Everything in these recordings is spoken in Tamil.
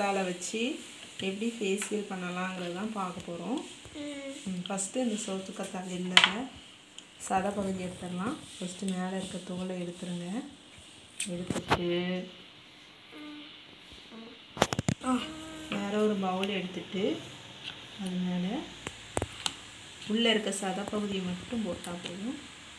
கத்தாழை வச்சு எப்படி ஃபேஷியல் பண்ணலாங்கிறது தான் பார்க்க போகிறோம் ஃபஸ்ட்டு இந்த சோத்து கத்தாழை இல்லை சதை பகுதி எடுத்துடலாம் ஃபஸ்ட்டு மேலே இருக்க தோலை எடுத்துருங்க எடுத்துட்டு வேற ஒரு பவுல் எடுத்துட்டு அது மேலே உள்ளே இருக்க சதை பகுதியை மட்டும் போட்டால் போதும்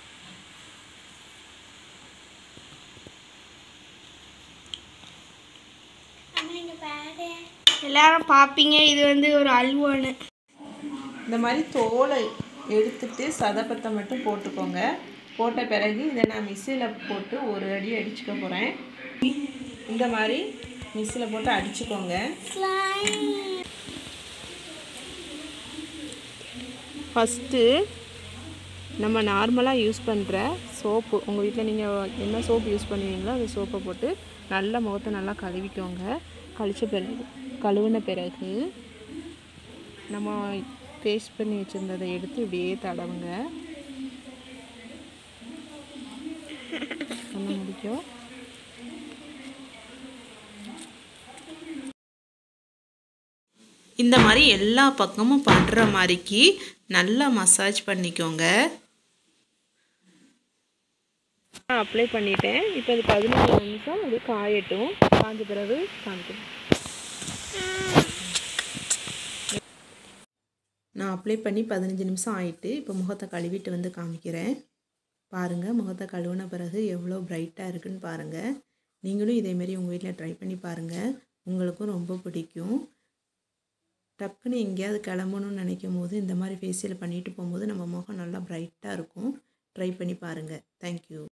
எல்லாரும் பார்ப்பீங்க இது வந்து ஒரு அல்வான்னு இந்த மாதிரி தோலை எடுத்துட்டு சதப்பத்தை மட்டும் போட்டுக்கோங்க போட்ட பிறகு இதை நான் மிக்சியில் போட்டு ஒரு அடி அடிச்சுக்க போகிறேன் இந்த மாதிரி மிக்சியில் போட்டு அடிச்சுக்கோங்க ஃபஸ்ட்டு நம்ம நார்மலாக யூஸ் பண்ணுற சோப்பு உங்கள் வீட்டில் நீங்கள் என்ன சோப்பு யூஸ் பண்ணுவீங்களோ அந்த சோப்பை போட்டு நல்லா முகத்தை நல்லா கழுவிக்கோங்க கழிச்ச பிறகு கழுவின பிறகு நம்ம பேஸ்ட் பண்ணி வச்சுருந்ததை எடுத்து இப்படியே தடவுங்க பண்ண முடிக்கும் இந்த மாதிரி எல்லா பக்கமும் பண்ணுற மாதிரிக்கு நல்லா மசாஜ் பண்ணிக்கோங்க அப்ளை பண்ணிட்டேன் இப்போ இது பதினஞ்சு நிமிஷம் அது காயட்டும் காஞ்ச பிறகு காமிக்கிறேன் நான் அப்ளை பண்ணி பதினஞ்சு நிமிஷம் ஆயிட்டு இப்போ முகத்தை கழுவிட்டு வந்து காமிக்கிறேன் பாருங்கள் முகத்தை கழுவின பிறகு எவ்வளோ பிரைட்டாக இருக்குன்னு பாருங்கள் நீங்களும் இதேமாரி உங்கள் வீட்டில் ட்ரை பண்ணி பாருங்கள் உங்களுக்கும் ரொம்ப பிடிக்கும் டக்குன்னு எங்கேயாவது கிளம்பணும்னு நினைக்கும் போது இந்த மாதிரி ஃபேஷியல் பண்ணிட்டு போகும்போது நம்ம முகம் நல்லா பிரைட்டாக இருக்கும் ட்ரை பண்ணி பாருங்கள் தேங்க்யூ